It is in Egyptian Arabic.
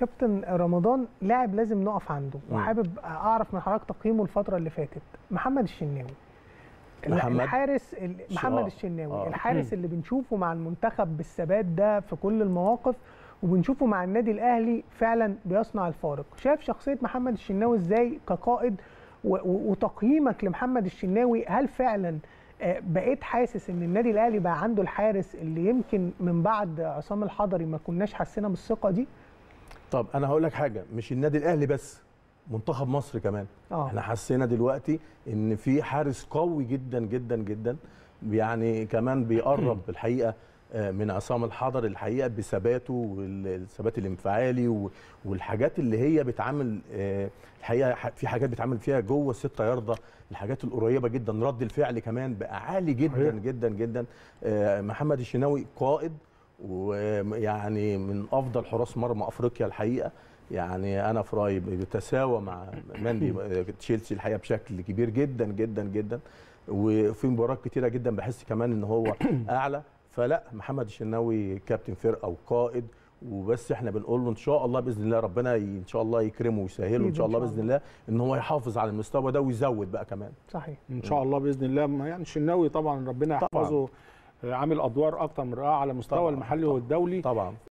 كابتن رمضان لاعب لازم نقف عنده مم. وحابب اعرف من حضرتك تقييمه الفتره اللي فاتت محمد الشناوي محمد؟ الحارس ال- محمد آه. الشناوي آه. الحارس اللي بنشوفه مع المنتخب بالثبات ده في كل المواقف وبنشوفه مع النادي الاهلي فعلا بيصنع الفارق شايف شخصيه محمد الشناوي ازاي كقائد و- و- وتقييمك لمحمد الشناوي هل فعلا آه، بقيت حاسس ان النادي الاهلي بقى عنده الحارس اللي يمكن من بعد عصام الحضري ما كناش حسينا بالثقه دي طب انا هقول لك حاجه مش النادي الاهلي بس منتخب مصر كمان اه احنا حسينا دلوقتي ان في حارس قوي جدا جدا جدا يعني كمان بيقرب الحقيقه آه، من عصام الحضر الحقيقه بثباته والثبات الانفعالي و- والحاجات اللي هي بتعامل آه، الحقيقه ح- في حاجات بتعامل فيها جوه الستة يارده الحاجات القريبه جدا رد الفعل كمان بقى عالي جدا صحيح. جدا جدا آه، محمد الشناوي قائد ويعني من افضل حراس مرمى افريقيا الحقيقه يعني انا في رايي بيتساوى مع ماندي تشيلسي الحقيقه بشكل كبير جدا جدا جدا وفي مباريات كتيره جدا بحس كمان ان هو اعلى فلا محمد الشناوي كابتن فرقه وقائد وبس احنا بنقول له ان شاء الله باذن الله ربنا ي- ان شاء الله يكرمه ويسهله ان أكيد شاء إن الله شاء باذن الله. الله ان هو يحافظ على المستوى ده ويزود بقى كمان صحيح ان شاء الله باذن الله ما يعني الشناوي طبعا ربنا طبعاً. يحفظه عامل ادوار اكتر من رائعه على المستوى طبعاً، المحلي طبعاً. والدولي طبعا